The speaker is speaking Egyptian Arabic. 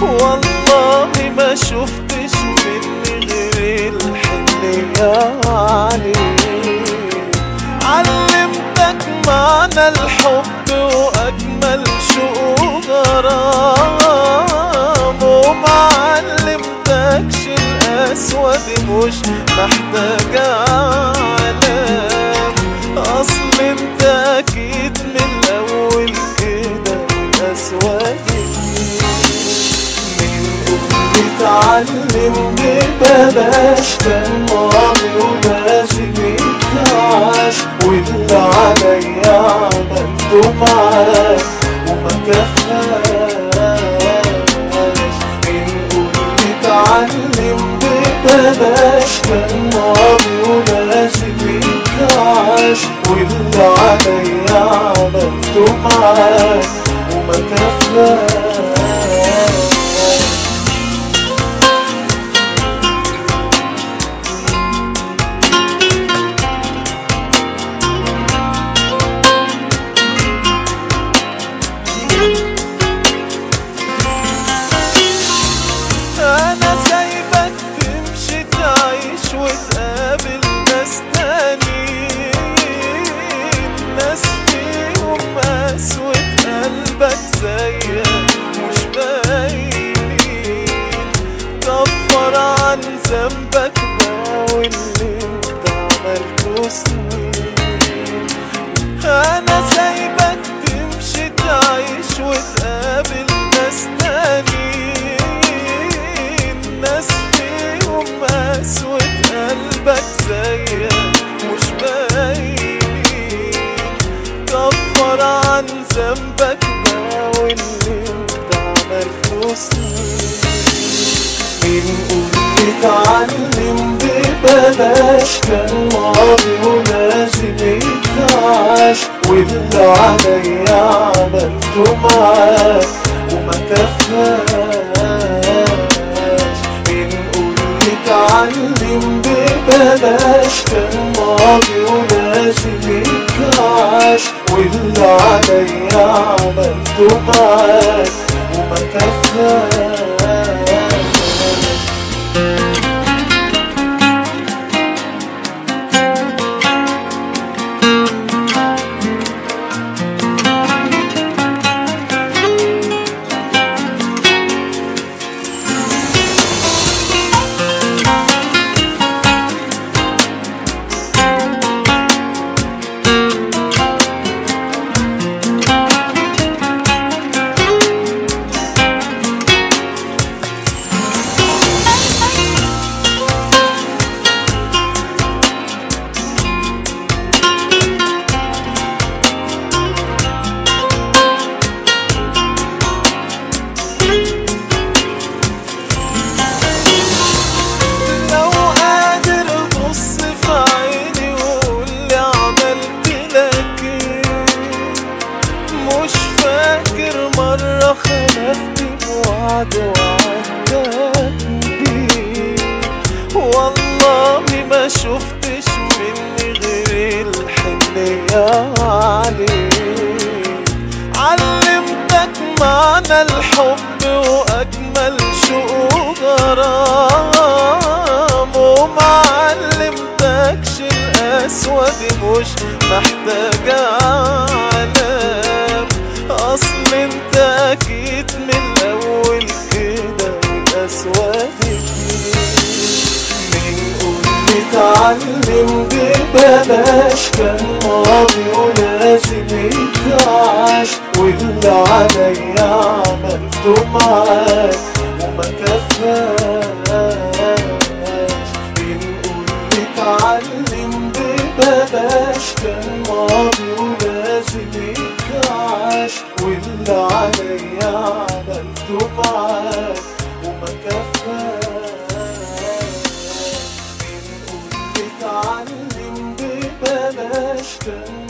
والله ما شفتش مني غير الحنية عليك علمتك معنى الحب وأجمل شوق غرام وما علمتكش القسوة دي مش محتاجة علام أصل انت أكيد من الأول كده القسوة دي من أمي اتعلم ببلاش كان ماضي ولازم يتعاش واللي عليا عملته معاك وما كفاش من أمي اتعلم ببلاش كان ماضي ولازم يتعاش واللي عليا عملته معاك وما كفاش انا سايبك تمشي تعيش وتقابل ناس تانيين ناس فيهم قسوة قلبك زيك مش باينين كفر عن ذنبك بقى واللي انت عملته سنين انا سايبك تمشي تعيش وتقابل ناس تانيين ناس فيهم قسوة قلبك زيك مش باينين كفر عن ذنبك بقى واللي انت عملته سنين مين قولي اتعلم ببلاش كان ماضي ولازم يتعاش واللي عليا عملته معاك وما كفاش مين قولي اتعلم ببلاش كان ماضي ولازم يتعاش واللي عليا عملته معاك وما كفاش لو قادر بص في عيني وقولي عملت لك ايه مش فاكر مرة خلفت بوعد وعدتك بيه والله ما شفتش مني غير الحنية عليك علمتك معنى الحب وأجمل شوق غرام وما علمتكش القسوة دي مش محتاجة علام أصل انت أكيد من الأول كده القسوة دي مين قولي اتعلم ببلاش كان ماضي ولازم يتعاش واللي عليا عملته معاك وما كفاش مين قولي اتعلم ببلاش كان ماضي ولازم يتعاش واللي عليا عملته معاك وما كفاش مين قولي اتعلم ببلاش كان